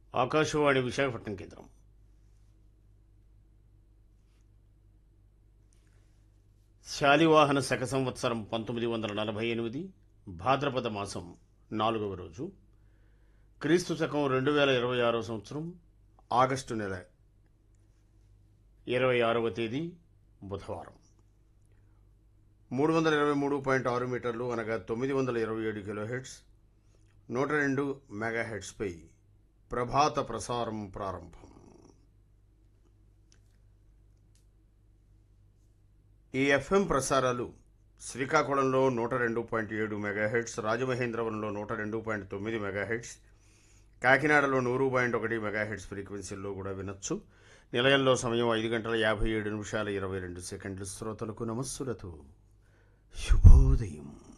ఆకాశవాణి విశాఖపట్నం కేంద్రం శాలివాహన శక సంవత్సరం పంతొమ్మిది వందల నలభై ఎనిమిది భాద్రపద మాసం నాలుగవ రోజు క్రీస్తు శకం రెండు వేల ఇరవై ఆరో సంవత్సరం ఆగస్టు నెల ఇరవై ఆరవ తేదీ బుధవారం మూడు వందల ఇరవై మూడు పాయింట్ ఆరు మీటర్లు అనగా తొమ్మిది వందల ఇరవై ఏడు కిలో హెడ్స్ నూట రెండు మెగా హెడ్స్పై ప్రభాత ప్రసారం ప్రారంభం ఈ ఎఫ్ఎం ప్రసారాలు శ్రీకాకుళంలో నూట రెండు పాయింట్ ఏడు మెగాహెడ్స్ రాజమహేంద్రవరంలో నూట రెండు పాయింట్ తొమ్మిది మెగాహెడ్స్ కాకినాడలో నూరు పాయింట్ ఒకటి మెగాహెడ్స్ ఫ్రీక్వెన్సీల్లో కూడా వినొచ్చు నిలయంలో సమయం ఐదు గంటల యాభై ఏడు నిమిషాల ఇరవై రెండు సెకండ్లు శ్రోతలకు నమస్సులతో శుభోదయం